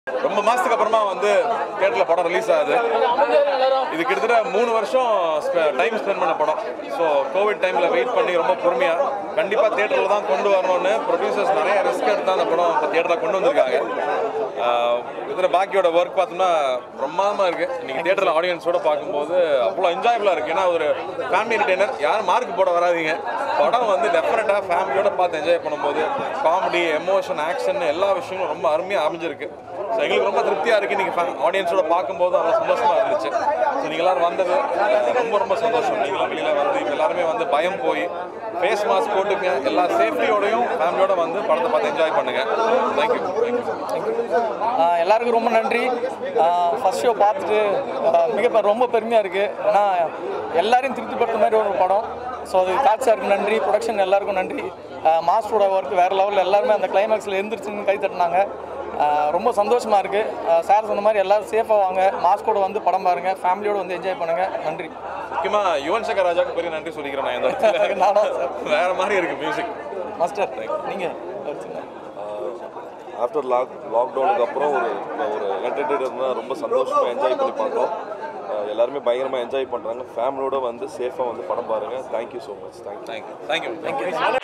ரொம்ப மாசத்துக்கு அப்புறமா வந்து தியேட்டர்ல படம் ரிலீஸ் ஆகுது இது கிட்டத்தட்ட மூணு வருஷம் டைம் ஸ்பெண்ட் பண்ண படம் ஸோ கோவிட் டைம்ல வெயிட் பண்ணி ரொம்ப பொறுமையா கண்டிப்பா தியேட்டர்ல தான் கொண்டு வரணும்னு ப்ரொடியூசர்ஸ் நிறைய ரிஸ்க் எடுத்து அந்த படம் இப்போ தியேட்டர்ல கொண்டு வந்திருக்காங்க ஆஹ் இதுல பாக்கியோட ஒர்க் பார்த்தோம்னா பிரமாதமா இருக்கு நீங்க தியேட்டர்ல ஆடியன்ஸோட பார்க்கும்போது அவ்வளோ என்ஜாயபிளா இருக்கு ஏன்னா ஒரு ஃபேமிலி என்டர்டைனர் யாரும் மார்க் போட வராதீங்க படம் வந்து டெஃபினட்டா ஃபேமிலியோட பார்த்து என்ஜாய் பண்ணும்போது காமெடி எமோஷன் ஆக்ஷன் எல்லா விஷயங்களும் ரொம்ப அருமையாக அமைஞ்சிருக்கு ஸோ எங்களுக்கு ரொம்ப திருப்தியாக இருக்குது நீங்கள் ஆடியன்ஸோட பார்க்கும்போது அவ்வளோ சந்தோஷமாக இருந்துச்சு ஸோ நீங்கள் எல்லாரும் வந்தது அஹ், ரொம்ப ரொம்ப சந்தோஷம் நீங்களும் வெளியில் வந்து இப்போ எல்லாருமே வந்து பயம் போய் ஃபேஸ் மாஸ்க் போட்டுங்க எல்லா சேஃப்டியோடையும் ஃபேமிலியோட வந்து படத்தை பார்த்து என்ஜாய் பண்ணுங்கள் தேங்க்யூ தேங்க்யூ ஆஹ் எல்லாருக்கும் ரொம்ப நன்றி ஃபர்ஸ்ட் ஷோ பார்த்துட்டு ஆஹ் மிக பெ- ரொம்ப பெருமையாக இருக்குது ஏன்னா எல்லாரையும் திருப்திப்படுத்த மாதிரி ஒரு படம் ஸோ அது காட்சி சாருக்கு நன்றி ப்ரொடக்ஷன் எல்லாருக்கும் நன்றி மாஸ்டரோட ஒர்க் வேறு லெவலில் எல்லாருமே அந்த கிளைமேக்ஸில் எந்திரிச்சுன்னு கை தட்டினாங்க ஆஹ் ரொம்ப சந்தோஷமாக இருக்குது சார் சொன்ன மாதிரி எல்லாரும் சேஃபாக வாங்க மாஸ்கோட வந்து படம் பாருங்கள் ஃபேமிலியோட வந்து என்ஜாய் பண்ணுங்கள் நன்றி முக்கியமாக யுவன் சங்கர் ராஜாவுக்கு பெரிய நன்றி சொல்லிக்கிறேன் நான் இந்த இடத்துல நானா சார் வேற மாதிரி இருக்கு மியூசிக் மாஸ்டர் நீங்கள் ஆஃப்டர் லாக் லாக்டவுனுக்கு அப்புறம் ஒரு ஒரு என்டர்டெயினர் ரொம்ப சந்தோஷமாக என்ஜாய் பண்ணி பார்த்தோம் அஹ் எல்லாருமே பயங்கரமாக என்ஜாய் பண்ணுறாங்க ஃபேமிலியோட வந்து சேஃபாக வந்து படம் பாருங்கள் thank you so much thank you thank you thank you